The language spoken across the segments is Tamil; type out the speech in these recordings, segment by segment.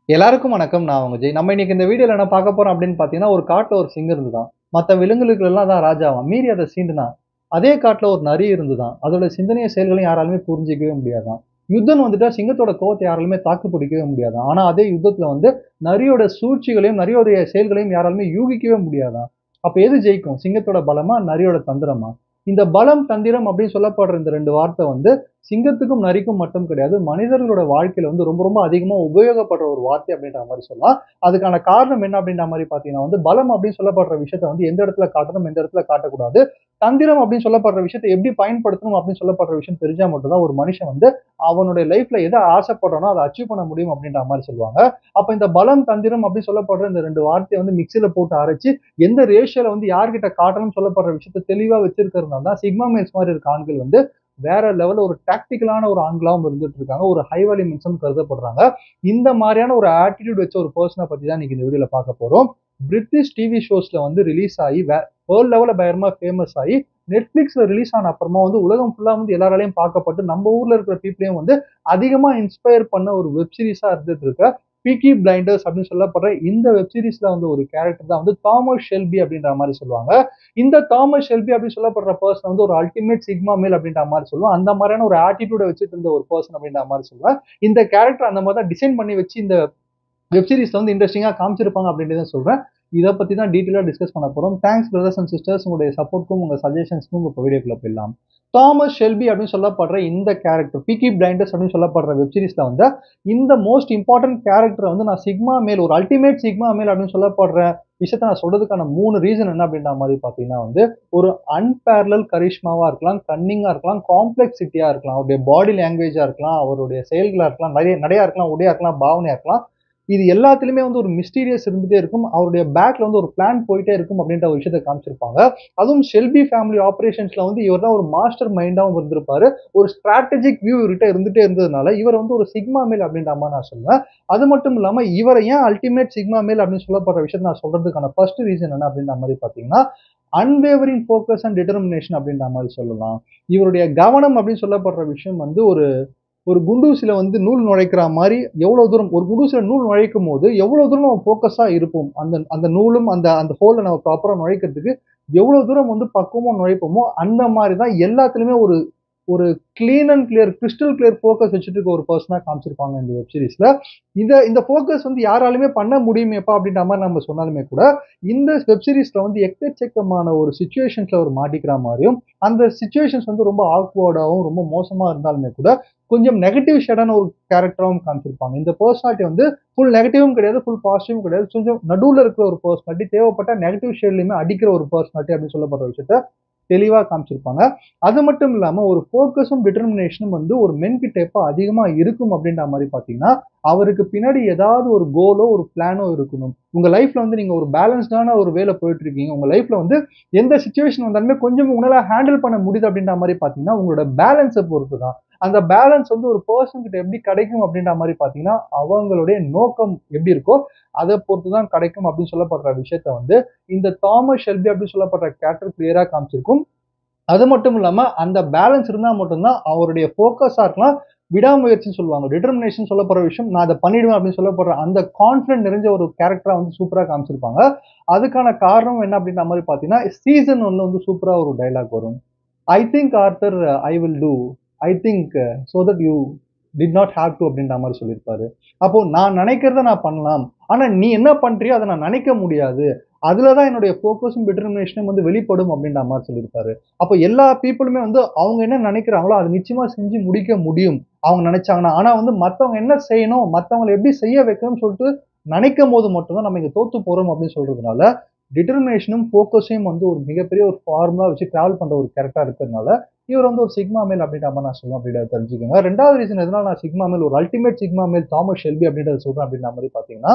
எல்லாருக்கும் வணக்கம் நான் உங்க ஜெய் நம்ம இன்னைக்கு இந்த வீடியோல என்ன பார்க்க போறோம் அப்படின்னு பார்த்தீங்கன்னா ஒரு காட்டுல ஒரு சிங்கம் இருந்துதான் மற்ற விலங்குகளுக்கு எல்லாம் தான் ராஜாவான் மீறி அதை சீண்டுனான் அதே காட்டுல ஒரு நரி இருந்துதான் அதோட சிந்தனைய செயல்களையும் யாராலுமே புரிஞ்சிக்கவே முடியாதான் யுத்தம் வந்துட்டா சிங்கத்தோட கோவத்தை யாராலுமே தாக்கு பிடிக்கவே முடியாதான் ஆனா அதே யுத்தத்துல வந்து நரியோட சூழ்ச்சிகளையும் நரியோடைய செயல்களையும் யாராலுமே யூகிக்கவே முடியாதான் அப்ப எது ஜெயிக்கும் சிங்கத்தோட பலமா நரியோட தந்திரமா இந்த பலம் தந்திரம் அப்படின்னு சொல்லப்படுற இந்த ரெண்டு வார்த்தை வந்து சிங்கத்துக்கும் நரிக்கும் மட்டும் கிடையாது மனிதர்களோட வாழ்க்கையில வந்து ரொம்ப ரொம்ப அதிகமா உபயோகப்படுற ஒரு வார்த்தை அப்படின்ற மாதிரி சொல்லலாம் அதுக்கான காரணம் என்ன அப்படின்ற மாதிரி பாத்தீங்கன்னா வந்து பலம் அப்படின்னு சொல்லப்படுற விஷயத்த வந்து எந்த இடத்துல காட்டணும் எந்த இடத்துல காட்டக்கூடாது தந்திரம் அப்படின்னு சொல்லப்படுற விஷயத்தை எப்படி பயன்படுத்தணும் அப்படின்னு சொல்லப்படுற விஷயம் தெரிஞ்சா மட்டும்தான் ஒரு மனுஷன் வந்து அவனுடைய லைஃப்ல எதை ஆசைப்படுறானோ அதை அச்சீவ் பண்ண முடியும் அப்படின்ற மாதிரி சொல்லுவாங்க அப்ப இந்த பலம் தந்திரம் அப்படின்னு சொல்லப்படுற இந்த ரெண்டு வார்த்தையை வந்து மிக்சியில போட்டு அரைச்சு எந்த ரேஷியோல வந்து யார்கிட்ட காட்டணும்னு சொல்லப்படுற விஷயத்த தெளிவா வச்சிருக்கிறதுனால தான் சிக்மா மேல்ஸ் மாதிரி இருக்க ஆண்கள் வந்து வேற லெவல்ல ஒரு டாக்டிக்கலான ஒரு ஆண்களாகவும் இருந்துட்டு இருக்காங்க ஒரு ஹை வேல்யூ மின்சம் கருதப்படுறாங்க இந்த மாதிரியான ஒரு ஆட்டிடியூட் வச்ச ஒரு பர்சனை பத்தி தான் இன்னைக்கு இந்த வீடியோல பார்க்க போறோம் பிரிட்டிஷ் டிவி ஷோஸ்ல வந்து ரிலீஸ் ஆகி வேர்ல்ட் லெவல்ல பயங்கரமா ஃபேமஸ் ஆகி நெட்ஃபிளிக்ஸ்ல ரிலீஸ் ஆன அப்புறமா வந்து உலகம் ஃபுல்லா வந்து எல்லாராலையும் பார்க்கப்பட்டு நம்ம ஊர்ல இருக்கிற பீப்புளையும் வந்து அதிகமா இன்ஸ்பயர் பண்ண ஒரு வெப் சீரிஸா இருந்துட்டு இருக்க பீக்கி பிளைண்டர்ஸ் அப்படின்னு சொல்லப்படுற இந்த வெப் சீரிஸ்ல வந்து ஒரு கேரக்டர் தான் வந்து தாமஸ் ஷெல்பி அப்படின்ற மாதிரி சொல்லுவாங்க இந்த தாமஸ் ஷெல்பி அப்படின்னு சொல்லப்படுற பர்சன் வந்து ஒரு அல்டிமேட் சிக்மா மேல் அப்படின்ற மாதிரி சொல்லுவோம் அந்த மாதிரியான ஒரு ஆட்டிடியூட வச்சுட்டு இருந்த ஒரு பர்சன் அப்படின்ற மாதிரி சொல்லுவேன் இந்த கேரக்டர் அந்த மாதிரி தான் டிசைன் பண்ணி வச்சு இந்த வெப் சீரிஸ்ல வந்து இன்ட்ரெஸ்டிங்காக காமிச்சிருப்பாங்க அப்படின்றத சொல்றேன் இதை பத்தி தான் டீட்டெயிலாக டிஸ்கஸ் பண்ண போறோம் தேங்க்ஸ் பிரதர்ஸ் அண்ட் சிஸ்டர்ஸ் உங்களுடைய சப்போர்ட்க்கும் உங்க சஜஷன்ஸ்க்கும் இப்போ வீடியோக்குள்ள போயிடலாம் தாமஸ் ஷெல்பி அப்படின்னு சொல்லப்படுற இந்த கேரக்டர் பிக்கி பிளைண்டர்ஸ் அப்படின்னு சொல்லப்படுற வெப் சீரிஸ்ல வந்து இந்த மோஸ்ட் இம்பார்ட்டன்ட் கேரக்டர் வந்து நான் சிக்மா மேல் ஒரு அல்டிமேட் சிக்மா மேல் அப்படின்னு சொல்லப்படுற விஷயத்த நான் சொல்றதுக்கான மூணு ரீசன் என்ன அப்படின்ற மாதிரி பார்த்தீங்கன்னா வந்து ஒரு அன்பேரலல் கரிஷ்மாவா இருக்கலாம் கன்னிங்கா இருக்கலாம் காம்ப்ளெக்சிட்டியா இருக்கலாம் அவருடைய பாடி லாங்குவேஜா இருக்கலாம் அவருடைய செயல்களா இருக்கலாம் நிறைய நடையா இருக்கலாம் உடையா இருக்கலாம் பாவனையா இருக்கலாம் இது எல்லாத்துலயுமே வந்து ஒரு மிஸ்டீரியஸ் இருந்துட்டே இருக்கும் அவருடைய பேக்ல வந்து ஒரு பிளான் போயிட்டே இருக்கும் அப்படின்ற ஒரு விஷயத்தை காமிச்சிருப்பாங்க அதுவும் ஷெல்பி ஃபேமிலி ஆப்ரேஷன்ஸ்ல வந்து இவர் தான் ஒரு மாஸ்டர் மைண்டாவும் இருந்திருப்பாரு ஒரு ஸ்ட்ராட்டஜிக் வியூ இவர்கிட்ட இருந்துட்டே இருந்ததுனால இவர் வந்து ஒரு சிக்மா மேல் அப்படின்ற மாதிரி நான் சொல்லுவேன் அது மட்டும் இல்லாம இவரை ஏன் அல்டிமேட் சிக்மா மேல் அப்படின்னு சொல்லப்படுற விஷயத்தை நான் சொல்றதுக்கான ஃபர்ஸ்ட் ரீசன் என்ன அப்படின்ற மாதிரி பாத்தீங்கன்னா அன்வேவரிங் ஃபோக்கஸ் அண்ட் டிட்டர்மினேஷன் அப்படின்ற மாதிரி சொல்லலாம் இவருடைய கவனம் அப்படின்னு சொல்லப்படுற விஷயம் வந்து ஒரு ஒரு குண்டூசில வந்து நூல் நுழைக்கிற மாதிரி எவ்வளவு தூரம் ஒரு குண்டூசில நூல் நுழைக்கும் போது எவ்வளவு தூரம் நம்ம ஃபோக்கஸா இருப்போம் அந்த அந்த நூலும் அந்த அந்த ஹோலை நம்ம ப்ராப்பரா நுழைக்கிறதுக்கு எவ்வளவு தூரம் வந்து பக்குவமா நுழைப்போமோ அந்த மாதிரி தான் எல்லாத்துலயுமே ஒரு ஒரு clean and clear crystal clear focus வச்சுட்டு இருக்க ஒரு பர்சனாக காமிச்சிருப்பாங்க இந்த வெப் சீரிஸ்ல இந்த இந்த ஃபோக்கஸ் வந்து யாராலுமே பண்ண முடியுமேப்பா அப்படின்ற மாதிரி நம்ம சொன்னாலுமே கூட இந்த வெப் சீரிஸ்ல வந்து எக்கச்சக்கமான ஒரு சுச்சுவேஷன்ஸ்ல அவர் மாட்டிக்கிற மாதிரியும் அந்த சுச்சுவேஷன்ஸ் வந்து ரொம்ப ஆக்வர்டாகவும் ரொம்ப மோசமா இருந்தாலுமே கூட கொஞ்சம் நெகட்டிவ் ஷேடான ஒரு கேரக்டராகவும் காமிச்சிருப்பாங்க இந்த பர்சனாலிட்டி வந்து ஃபுல் நெகட்டிவும் கிடையாது ஃபுல் பாசிட்டிவும் கிடையாது கொஞ்சம் நடுவில் இருக்கிற ஒரு பர்சனாலிட்டி தேவைப்பட்ட நெகட்டிவ் ஷேட்லையுமே அடிக்கிற ஒரு பர்சனாலிட்டி அப்படின்னு சொல்லப்படுற விஷயத்த தெளிவாக காமிச்சிருப்பாங்க அது மட்டும் இல்லாமல் ஒரு ஃபோக்கஸும் டிட்டர்மினேஷனும் வந்து ஒரு மென் கிட்ட எப்போ அதிகமாக இருக்கும் அப்படின்ற மாதிரி பார்த்தீங்கன்னா அவருக்கு பின்னாடி ஏதாவது ஒரு கோலோ ஒரு பிளானோ இருக்கணும் உங்கள் லைஃப்பில் வந்து நீங்கள் ஒரு பேலன்ஸ்டான ஒரு வேலை போயிட்டு இருக்கீங்க உங்கள் லைஃப்பில் வந்து எந்த சுச்சுவேஷன் வந்தாலுமே கொஞ்சம் உங்களால் ஹேண்டில் பண்ண முடியுது அப்படின்ற மாதிரி பார்த்தீங்கன்னா உங்களோட பேலன்ஸை பொறுத்து தான் அந்த பேலன்ஸ் வந்து ஒரு பர்சன் கிட்ட எப்படி கிடைக்கும் அப்படின்ற மாதிரி பார்த்தீங்கன்னா அவங்களுடைய நோக்கம் எப்படி இருக்கோ அதை பொறுத்து தான் கிடைக்கும் அப்படின்னு சொல்லப்படுற விஷயத்த வந்து இந்த தாமஸ் ஷெல்பி அப்படின்னு சொல்லப்படுற கேரக்டர் கிளியராக காமிச்சிருக்கும் அது மட்டும் இல்லாமல் அந்த பேலன்ஸ் இருந்தால் மட்டும்தான் அவருடைய ஃபோக்கஸாக இருக்கலாம் விடாமுயற்சின்னு சொல்லுவாங்க டிட்டர்மினேஷன் சொல்லப்படுற விஷயம் நான் அதை பண்ணிடுவேன் அப்படின்னு சொல்லப்படுற அந்த கான்ஃபிடன்ட் நிறைஞ்ச ஒரு கேரக்டராக வந்து சூப்பராக காமிச்சிருப்பாங்க அதுக்கான காரணம் என்ன அப்படின்ற மாதிரி பார்த்தீங்கன்னா சீசன் ஒன்று வந்து சூப்பராக ஒரு டைலாக் வரும் I think Arthur I will do I think so that you did not have to அப்படின்ற மாதிரி சொல்லியிருப்பாரு அப்போ நான் நினைக்கிறத நான் பண்ணலாம் ஆனால் நீ என்ன பண்றியோ அதை நான் நினைக்க முடியாது அதில் தான் என்னுடைய ஃபோக்கஸும் டிட்டர்மினேஷனும் வந்து வெளிப்படும் அப்படின்ற மாதிரி சொல்லியிருப்பாரு அப்போ எல்லா பீப்புளுமே வந்து அவங்க என்ன நினைக்கிறாங்களோ அதை நிச்சயமா செஞ்சு முடிக்க முடியும் அவங்க நினைச்சாங்கன்னா ஆனால் வந்து மற்றவங்க என்ன செய்யணும் மற்றவங்களை எப்படி செய்ய வைக்கணும்னு சொல்லிட்டு நினைக்கும் போது மட்டும்தான் நம்ம இங்கே தோத்து போகிறோம் அப்படின்னு சொல்றதுனால டிட்டர்மினேஷனும் ஃபோக்கஸையும் வந்து ஒரு மிகப்பெரிய ஒரு ஃபார்முலா வச்சு ட்ராவல் பண்ணுற ஒரு கேரக்டர் இருக்கிறதுனால இவர் வந்து ஒரு சிக்மா மேல் அப்படின்ற மாதிரி நான் சொல்லுவேன் அப்படின்றத தெரிஞ்சுக்கோங்க ரெண்டாவது ரீசன் எதனால நான் சிக்மா மேல் ஒரு ultimate sigma male Thomas Shelby அப்படின்றத சொல்றேன் அப்படின்ற மாதிரி பார்த்தீங்கன்னா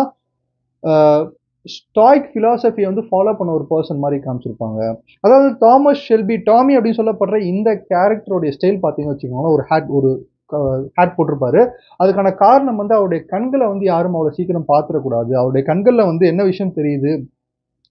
ஸ்டாய்க் ஃபிலாசபியை வந்து ஃபாலோ பண்ண ஒரு பர்சன் மாதிரி காமிச்சிருப்பாங்க அதாவது தாமஸ் ஷெல்பி டாமி அப்படின்னு சொல்லப்படுற இந்த கேரக்டருடைய ஸ்டைல் பார்த்தீங்கன்னு வச்சுக்கோங்களேன் ஒரு ஹேட் ஒரு ஹேட் போட்டிருப்பாரு அதுக்கான காரணம் வந்து அவருடைய கண்களை வந்து யாரும் அவ்வளோ சீக்கிரம் பார்த்துடக்கூடாது அவருடைய கண்களில் வந்து என்ன விஷயம் தெரியுது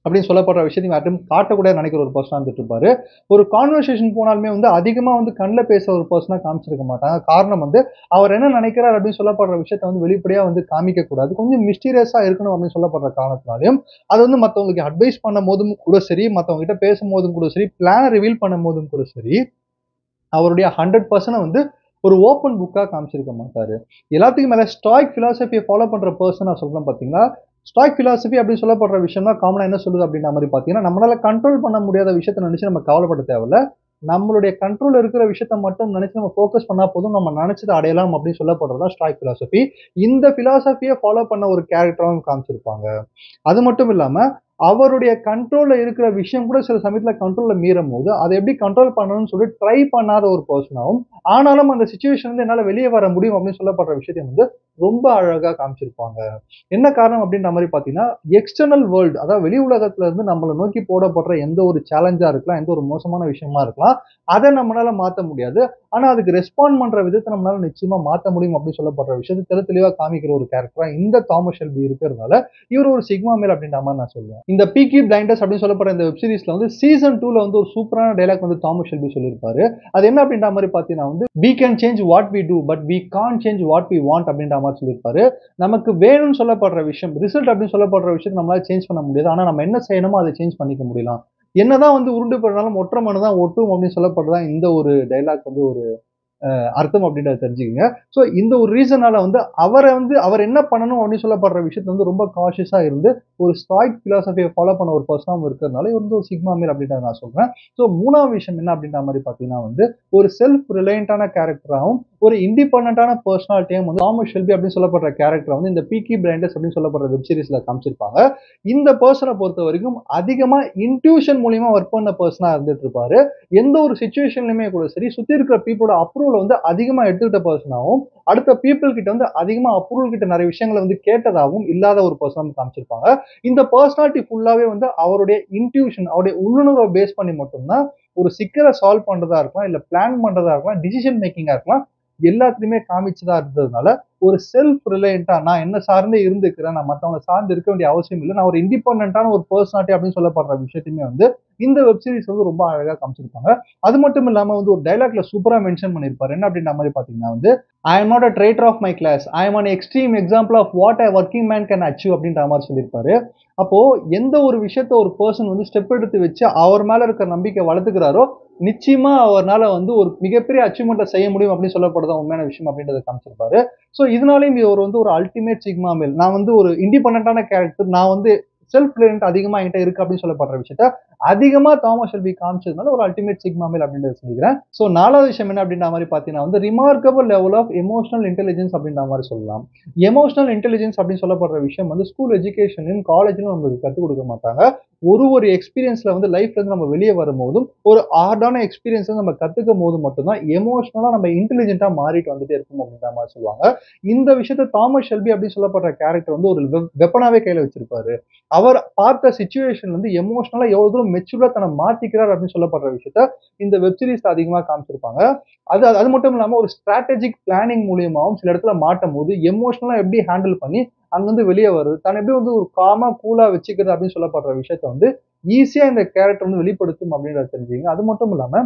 அப்படின்னு சொல்லப்படுற விஷயத்தையும் யார்ட்டும் காட்டக்கூடாது நினைக்கிற ஒரு பர்சனாக இருந்துட்டு இருப்பாரு ஒரு கான்வர்சேஷன் போனாலுமே வந்து அதிகமாக வந்து கண்ணில் பேசுற ஒரு பர்சனாக காமிச்சிருக்க மாட்டாங்க காரணம் வந்து அவர் என்ன நினைக்கிறார் அப்படின்னு சொல்லப்படுற விஷயத்த வந்து வெளிப்படையாக வந்து காமிக்க கூடாது கொஞ்சம் மிஸ்டீரியஸாக இருக்கணும் அப்படின்னு சொல்லப்படுற காரணத்தினாலையும் அது வந்து மற்றவங்களுக்கு அட்வைஸ் பண்ணும் போதும் கூட சரி மற்றவங்க கிட்ட பேசும் போதும் கூட சரி பிளானை ரிவீல் பண்ணும் போதும் கூட சரி அவருடைய ஹண்ட்ரட் பர்சன்ட் வந்து ஒரு ஓப்பன் புக்காக காமிச்சிருக்க மாட்டாரு எல்லாத்துக்கும் மேலே ஸ்டாய்க் ஃபிலாசபியை ஃபாலோ பண்ணுற பர்சன் நான் சொல்கிறேன் பார்த்தீங்கன்னா ஸ்டாக் ஃபிலாசபி அப்படின்னு சொல்லப்படுற விஷயம் தான் காமனாக என்ன சொல்லுது அப்படின்ற மாதிரி பார்த்தீங்கன்னா நம்மளால கண்ட்ரோல் பண்ண முடியாத விஷயத்த நினச்சி நம்ம கவலைப்பட தேவையில்ல நம்மளுடைய கண்ட்ரோல் இருக்கிற விஷயத்த மட்டும் நினைச்சு நம்ம ஃபோக்கஸ் பண்ணா போதும் நம்ம நினைச்சதை அடையலாம் அப்படின்னு சொல்லப்படுறது தான் ஸ்டாக் ஃபிலாசபி இந்த ஃபிலாசபியை ஃபாலோ பண்ண ஒரு கேரக்டராகவும் காமிச்சிருப்பாங்க அது மட்டும் இல்லாம அவருடைய கண்ட்ரோல்ல இருக்கிற விஷயம் கூட சில சமயத்துல கண்ட்ரோல்ல மீறும் போது அதை எப்படி கண்ட்ரோல் பண்ணணும்னு சொல்லி ட்ரை பண்ணாத ஒரு பர்சனாகவும் ஆனாலும் அந்த சுச்சுவேஷன் வந்து என்னால வெளியே வர முடியும் அப்படின்னு சொல்லப்படுற விஷயத்தையும் வந்து ரொம்ப அழகா காமிச்சிருப்பாங்க என்ன காரணம் அப்படின்ற மாதிரி பாத்தீங்கன்னா எக்ஸ்டர்னல் வேர்ல்டு அதாவது வெளி உலகத்துல இருந்து நம்மளை நோக்கி போடப்படுற எந்த ஒரு சேலஞ்சா இருக்கலாம் எந்த ஒரு மோசமான விஷயமா இருக்கலாம் அதை நம்மளால மாத்த முடியாது ஆனா அதுக்கு ரெஸ்பாண்ட் பண்ற விதத்தை நம்மளால நிச்சயமா மாத்த முடியும் அப்படின்னு சொல்லப்படுற விஷயத்தை தெளி தெளிவா காமிக்கிற ஒரு கேரக்டரா இந்த தாமஸ் ஷெல்பி இருக்கிறதுனால இவர் ஒரு சிக்மா மேல் அப்படின்ற மாதிரி நான் சொல்லுவேன் இந்த பீக்கி பிளைண்டர்ஸ் அப்படின்னு சொல்லப்படுற இந்த வெப் சீரிஸ்ல வந்து சீசன் டூல வந்து ஒரு சூப்பரான டைலாக் வந்து தாமஸ் ஷெல்பி சொல்லியிருப்பாரு அது என்ன அப்படின்ற மாதிரி பாத்தீங்கன்னா வந்து we can change what we do but we can't change what we want அப்படின்ற மாதிரி சொல்லியிருப்பாரு நமக்கு வேணும்னு சொல்லப்படுற விஷயம் ரிசல்ட் அப்படின்னு சொல்லப்படுற விஷயத்தை நம்மளால சேஞ்ச் பண்ண முடியாது ஆனா நம்ம என்ன செய்யணுமோ அதை சேஞ்ச் பண்ணிக்க முடியலாம் என்னதான் வந்து உருண்டு போடுறாலும் ஒற்றை மனு தான் ஒட்டும் அப்படின்னு சொல்லப்படுறதா இந்த ஒரு டைலாக் வந்து ஒரு அர்த்தம் அப்படின்றத தெரிஞ்சுக்கங்க ஸோ இந்த ஒரு ரீசனால வந்து அவரை வந்து அவர் என்ன பண்ணணும் அப்படின்னு சொல்லப்படுற விஷயத்த வந்து ரொம்ப காஷியஸா இருந்து ஒரு ஸ்டாய்க் பிலாசபியை ஃபாலோ பண்ண ஒரு பர்சனாகவும் இருக்கிறதுனால இவர் வந்து ஒரு சிக்மா மேல் அப்படின்றத நான் சொல்றேன் ஸோ மூணாவது விஷயம் என்ன அப்படின்ற மாதிரி பார்த்தீங்கன்னா வந்து ஒரு செல்ஃப் ரிலையண்டான கேரக்டராகவும் ஒரு இண்டிபெண்டான பர்சனாலிட்டியும் வந்து தாமஸ் ஷெல்பி அப்படின்னு சொல்லப்படுற கேரக்டர் வந்து இந்த பீக்கி பிரைண்டர்ஸ் அப்படின்னு சொல்லப்படுற வெப் சீரிஸ்ல காமிச்சிருப்பாங்க இந்த பர்சனை பொறுத்த வரைக்கும் அதிகமா இன்ட்யூஷன் மூலியமா ஒர்க் பண்ண பர்சனா இருந்துட்டு இருப்பாரு எந்த ஒரு சுச்சுவேஷன்லயுமே கூட சரி சுத்தி இருக்கிற பீப்புளோட அப்ரூவல் வந்து அதிகமா எடுத்துக்கிட்ட பர்சனாகவும் அடுத்த பீப்புள் கிட்ட வந்து அதிகமா அப்ரூவல் கிட்ட நிறைய விஷயங்களை வந்து கேட்டதாகவும் இல்லாத ஒரு பர்சன் காமிச்சிருப்பாங்க இந்த பர்சனாலிட்டி ஃபுல்லாவே வந்து அவருடைய இன்ட்யூஷன் அவருடைய உள்ளுணர்வை பேஸ் பண்ணி மட்டும்தான் ஒரு சிக்கலை சால்வ் பண்றதா இருக்கலாம் இல்ல பிளான் பண்றதா இருக்கலாம் டிசிஷன் மேக்கிங்கா இருக்கலாம் எல்லாத்துலயுமே காமிச்சதா இருந்ததுனால ஒரு செல்ஃப் ரிலையண்டா நான் என்ன சார்ந்தே இருந்துக்கிறேன் நான் மற்றவங்க சார்ந்து இருக்க வேண்டிய அவசியம் இல்லை நான் ஒரு இண்டிபெண்டான ஒரு பர்சனாலிட்டி அப்படின்னு சொல்லப்படுற விஷயத்தையுமே வந்து இந்த வெப் சீரிஸ் வந்து ரொம்ப அழகா காமிச்சிருப்பாங்க அது மட்டும் இல்லாம வந்து ஒரு டைலாக்ல சூப்பரா மென்ஷன் பண்ணிருப்பாரு என்ன அப்படின்ற மாதிரி பாத்தீங்கன்னா வந்து I am not a traitor of my class I am an extreme example of what I working man can achieve அப்படின்ற மாதிரி சொல்லியிருப்பாரு அப்போ எந்த ஒரு விஷயத்த ஒரு பர்சன் வந்து ஸ்டெப் எடுத்து வச்சு அவர் மேல இருக்கிற நம்பிக்கை வளர்த்துக்கிறாரோ நிச்சயமா அவரால் வந்து ஒரு மிகப்பெரிய அச்சீவ்மெண்ட்டை செய்ய முடியும் அப்படின்னு சொல்லப்படுறது உண்மையான விஷயம் அப்படின்றத காமிச்சிருப்பாரு ஸோ இதனாலையும் இவர் வந்து ஒரு அல்டிமேட் சிக்மா மேல் நான் வந்து ஒரு இண்டிபெண்டான கேரக்டர் நான் வந்து செல்ஃப் ரிலையன்ட் அதிகமா என்கிட்ட இருக்கு அப்படின்னு சொல்லப்படுற விஷயத்த அதிகமா தாமஸ் ஷெல்பி காமிச்சதுனால ஒரு அல்டிமேட் சிக்மா மேல் அப்படின்றத சொல்லிக்கிறேன் ஸோ நாலாவது விஷயம் என்ன அப்படின்ற மாதிரி பார்த்தீங்கன்னா வந்து remarkable level of emotional intelligence அப்படின்ற மாதிரி சொல்லலாம் எமோஷனல் இன்டெலிஜென்ஸ் அப்படின்னு சொல்லப்படுற விஷயம் வந்து ஸ்கூல் எஜுகேஷன்லையும் காலேஜ்லையும் நம்மளுக்கு கற்றுக் கொடுக்க மாட்டாங்க ஒரு ஒரு எக்ஸ்பீரியன்ஸ்ல வந்து லைஃப்ல இருந்து நம்ம வெளியே வரும்போதும் ஒரு ஹார்டான எக்ஸ்பீரியன்ஸை நம்ம கத்துக்கும் போது மட்டும்தான் எமோஷனலா நம்ம இன்டெலிஜென்ட்டா மாறிட்டு வந்துட்டே இருக்கும் அப்படின்ற மாதிரி சொல்லுவாங்க இந்த விஷயத்த தாமஸ் ஷெல்பி அப்படின்னு சொல்லப்படுற கேரக்டர் வந்து ஒரு வெப்பனாவே கையில வச்சிருப்பாரு அவர் பார்த்த சுச்சுவேஷன் வந்து எமோஷனலா எவ்வளவு தூரம் மெச்சூர்டா தன்னை மாத்திக்கிறார் அப்படின்னு சொல்லப்படுற விஷயத்த இந்த வெப் சீரிஸ் அதிகமா காமிச்சிருப்பாங்க அது அது மட்டும் இல்லாம ஒரு ஸ்ட்ராட்டஜிக் பிளானிங் மூலியமாவும் சில இடத்துல மாட்டும் போது எமோஷனலா எப்படி ஹேண்டில் பண்ணி அங்கிருந்து வெளியே வருது தான் எப்படி வந்து ஒரு காமா கூலா வச்சுக்கிறது அப்படின்னு சொல்லப்படுற விஷயத்த வந்து ஈஸியா இந்த கேரக்டர் வந்து வெளிப்படுத்தும் அப்படின்றத தெரிஞ்சுங்க அது மட்டும் இல்லாம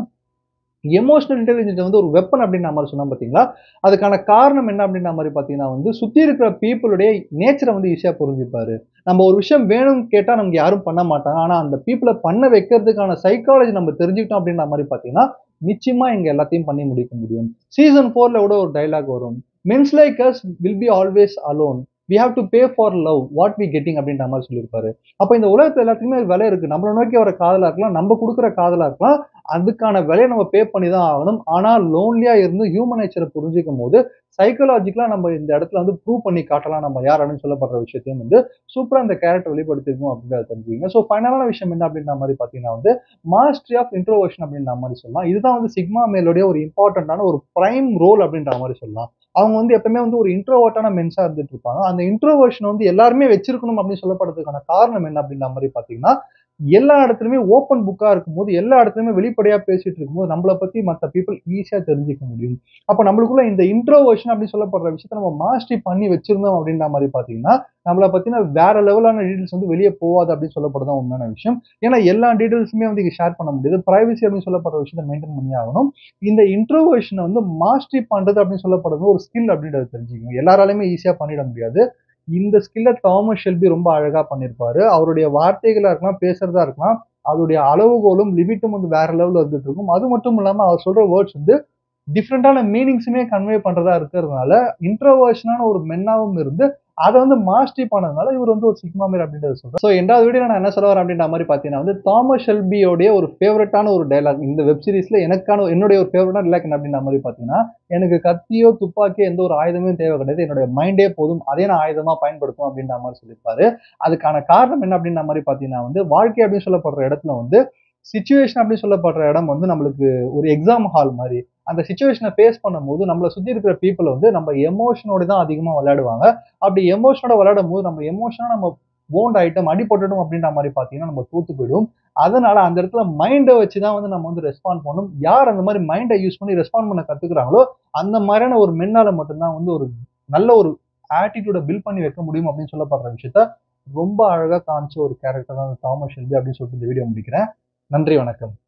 எமோஷனல் இன்டெலிஜென்ஸ் வந்து ஒரு வெப்பன் அப்படின்னு மாதிரி சொன்னா பாத்தீங்களா அதுக்கான காரணம் என்ன அப்படின்ற மாதிரி பாத்தீங்கன்னா வந்து சுத்தி இருக்கிற பீப்புளுடைய நேச்சரை வந்து ஈஸியா புரிஞ்சுப்பாரு நம்ம ஒரு விஷயம் வேணும்னு கேட்டா நமக்கு யாரும் பண்ண மாட்டாங்க ஆனா அந்த பீப்புளை பண்ண வைக்கிறதுக்கான சைக்காலஜி நம்ம தெரிஞ்சுக்கிட்டோம் அப்படின்ற மாதிரி பாத்தீங்கன்னா நிச்சயமா இங்க எல்லாத்தையும் பண்ணி முடிக்க முடியும் சீசன் போர்ல கூட ஒரு டைலாக் வரும் men's like as will be always alone we have to pay for love what we getting அப்படின்ற மாதிரி சொல்லியிருப்பாரு அப்போ இந்த உலகத்துல எல்லாத்துக்குமே ஒரு விலை இருக்கு நம்மளை நோக்கி வர காதலா இருக்கலாம் நம்ம கொடுக்குற காதலா இருக்கலாம் அதுக்கான விலையை நம்ம பே பண்ணி தான் ஆகணும் ஆனால் லோன்லியா இருந்து ஹியூமன் நேச்சரை புரிஞ்சிக்கும் போது சைக்கலாஜிக்கலா நம்ம இந்த இடத்துல வந்து ப்ரூவ் பண்ணி காட்டலாம் நம்ம யார் அப்படின்னு சொல்லப்படுற விஷயத்தையும் வந்து சூப்பரா இந்த கேரக்டர் வெளிப்படுத்திருக்கும் அப்படின்றத தெரிஞ்சுங்க ஸோ ஃபைனலான விஷயம் என்ன அப்படின்ற மாதிரி பாத்தீங்கன்னா வந்து மாஸ்டரி ஆஃப் இன்ட்ரோவர்ஷன் அப்படின்ற மாதிரி சொல்லலாம் இதுதான் வந்து சிக்மா மேலோடைய ஒரு இம்பார்ட்டன்டான ஒரு பிரைம் ரோல் அப்படின்ற மாதிரி சொல்லலாம் அவங்க வந்து எப்பவுமே வந்து ஒரு இன்ட்ரோவர்ட்டான மென்ஸா இருந்துட்டு இருப்பாங்க அந்த இன்ட்ரோவர்ஷன் வந்து எல்லாருமே வச்சிருக்கணும் அப்படின்னு சொல்லப்படுறதுக்கான காரணம் என்ன அப்படின்ற மாதிரி பாத்தீங்கன்னா எல்லா இடத்துலயுமே ஓப்பன் புக்கா இருக்கும்போது எல்லா இடத்துலயுமே வெளிப்படையா பேசிட்டு இருக்கும்போது நம்மளை பத்தி மற்ற பீப்புள் ஈஸியா தெரிஞ்சுக்க முடியும் அப்ப நம்மளுக்குள்ள இந்த இன்ட்ரோவர்ஷன் அப்படின்னு சொல்லப்படுற விஷயத்த நம்ம மாஸ்டரி பண்ணி வச்சிருந்தோம் அப்படின்ற மாதிரி பாத்தீங்கன்னா நம்மளை பத்தின வேற லெவலான டீடைல்ஸ் வந்து வெளியே போகாது அப்படின்னு சொல்லப்படுறது உண்மையான விஷயம் ஏன்னா எல்லா டீடைல்ஸுமே வந்து இங்க ஷேர் பண்ண முடியாது பிரைவசி அப்படின்னு சொல்லப்படுற விஷயத்த மெயின்டைன் பண்ணி ஆகணும் இந்த இன்ட்ரோவர்ஷனை வந்து மாஸ்டரி பண்றது அப்படின்னு சொல்லப்படுறது ஒரு ஸ்கில் அப்படின்றத தெரிஞ்சுக்கணும் எல்லாராலையுமே ஈஸியா பண்ணிட முடியாது இந்த ஸ்கில்ல தாமஸ் ஷெல்பி ரொம்ப அழகா பண்ணியிருப்பாரு அவருடைய வார்த்தைகளா இருக்கலாம் பேசுறதா இருக்கலாம் அதோடைய அளவுகோலும் லிமிட்டும் வந்து வேற லெவல்ல இருந்துட்டு இருக்கும் அது மட்டும் இல்லாம அவர் சொல்ற வேர்ட்ஸ் வந்து டிஃப்ரெண்டான மீனிங்ஸுமே கன்வே பண்றதா இருக்கிறதுனால இன்ட்ரோவர்ஷனான ஒரு மென்னாவும் இருந்து அதை வந்து மாஸ்டரி பண்ணதுனால இவர் வந்து ஒரு சிக்மா மேர் அப்படின்றத சொல்றேன் ஸோ ரெண்டாவது வீடியோ நான் என்ன சொல்ல வரேன் அப்படின்ற மாதிரி பார்த்தீங்கன்னா வந்து தாமஸ் ஷெல்பியோடைய ஒரு ஃபேவரட்டான ஒரு டைலாக் இந்த வெப் சீரிஸ்ல எனக்கான என்னுடைய ஒரு ஃபேவரட்டான டைலாக் என்ன அப்படின்ற மாதிரி பார்த்தீங்கன்னா எனக்கு கத்தியோ துப்பாக்கியோ எந்த ஒரு ஆயுதமே தேவை கிடையாது என்னுடைய மைண்டே போதும் அதே நான் ஆயுதமா பயன்படுத்தும் அப்படின்ற மாதிரி சொல்லியிருப்பாரு அதுக்கான காரணம் என்ன அப்படின்ற மாதிரி பார்த்தீங்கன்னா வந்து வாழ்க்கை அப்படின்னு சொல்லப்படுற இடத்துல வந்து சுச்சுவேஷன் அப்படின்னு சொல்லப்படுற இடம் வந்து நம்மளுக்கு ஒரு எக்ஸாம் ஹால் மாதிரி அந்த சுச்சுவேஷனை ஃபேஸ் பண்ணும்போது நம்மளை சுற்றி இருக்கிற பீப்புள் வந்து நம்ம எமோஷனோட தான் அதிகமாக விளையாடுவாங்க அப்படி எமோஷனோட விளையாடும் போது நம்ம எமோஷனாக நம்ம போண்ட் ஐட்டம் அடிபட்டுடும் அப்படின்ற மாதிரி பார்த்தீங்கன்னா நம்ம தூத்து போயிடும் அதனால அந்த இடத்துல மைண்டை வச்சு தான் வந்து நம்ம வந்து ரெஸ்பாண்ட் பண்ணணும் யார் அந்த மாதிரி மைண்டை யூஸ் பண்ணி ரெஸ்பாண்ட் பண்ண கத்துக்கிறாங்களோ அந்த மாதிரியான ஒரு மென்னால மட்டும்தான் வந்து ஒரு நல்ல ஒரு ஆட்டிடியூட பில்ட் பண்ணி வைக்க முடியும் அப்படின்னு சொல்லப்படுற விஷயத்த ரொம்ப அழகா காமிச்ச ஒரு கேரக்டர் தான் தாமஸ் ஷெல்பி அப்படின்னு சொல்லிட்டு இந்த வீடியோ முடிக்கிறேன் நன்றி வணக்கம்